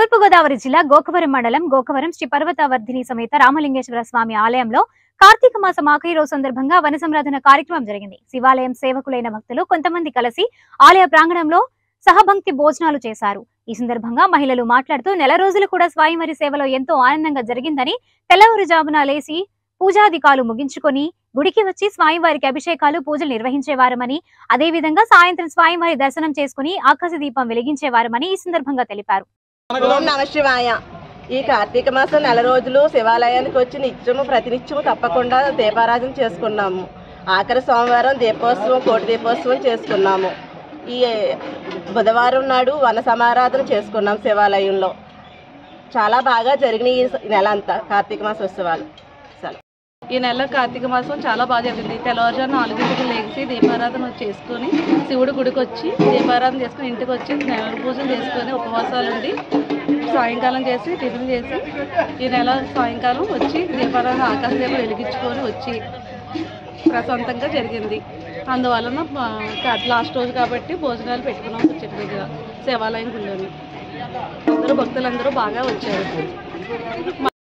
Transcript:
తూర్పుగోదావరి జిల్లా గోకవరం మండలం గోకవరం శ్రీ పర్వతవర్ధిని సమేత రామలింగేశ్వర స్వామి ఆలయంలో కార్తీక మాసం ఆఖరి రోజు సందర్భంగా వన సంరాధన కార్యక్రమం జరిగింది శివాలయం సేవకులైన భక్తులు కొంతమంది కలిసి ఆలయ ప్రాంగణంలో సహభంక్తి భోజనాలు చేశారు ఈ సందర్భంగా మహిళలు మాట్లాడుతూ నెల రోజులు కూడా స్వామివారి సేవలో ఎంతో ఆనందంగా జరిగిందని తెల్లవారుజామున లేసి పూజాధికాలు ముగించుకొని గుడికి వచ్చి స్వామివారికి అభిషేకాలు పూజలు నిర్వహించేవారమని అదేవిధంగా సాయంత్రం స్వామివారి దర్శనం చేసుకుని ఆకాశ దీపం వెలిగించేవారమని ఈ సందర్భంగా తెలిపారు ఓం నమ శివాయ ఈ కార్తీక మాసం నెల రోజులు శివాలయానికి వచ్చి నిత్యము ప్రతినిత్యము తప్పకుండా దీపారాధన చేసుకున్నాము ఆఖరి సోమవారం దీపోత్సవం కోటి దీపోత్సవం చేసుకున్నాము ఈ బుధవారం నాడు వన సమారాధన చేసుకున్నాం శివాలయంలో చాలా బాగా జరిగినాయి ఈ నెల అంతా కార్తీక మాస ఉత్సవాలు సెలవు. ఈ నెల కార్తీక మాసం చాలా బాగా జరిగింది తెల్లవారుజాము నాలుగింటికి లేచి దీపారాధన చేసుకొని శివుడి గుడికి వచ్చి దీపారాధన చేసుకొని ఇంటికి వచ్చి నెల పూజలు చేసుకొని ఉపవాసాలు ఉండి సాయంకాలం చేసి టిఫిన్ చేసి ఈ నెల సాయంకాలం వచ్చి దీపారాధన ఆకాశ దీపం వెలిగించుకొని వచ్చి ప్రశాంతంగా జరిగింది అందువలన ఆ, లాస్ట్ రోజు కాబట్టి భోజనాలు పెట్టుకున్నాం చెట్టు దగ్గర శివాలయం గుళ్ళోని అందరూ భక్తులందరూ బాగా వచ్చారు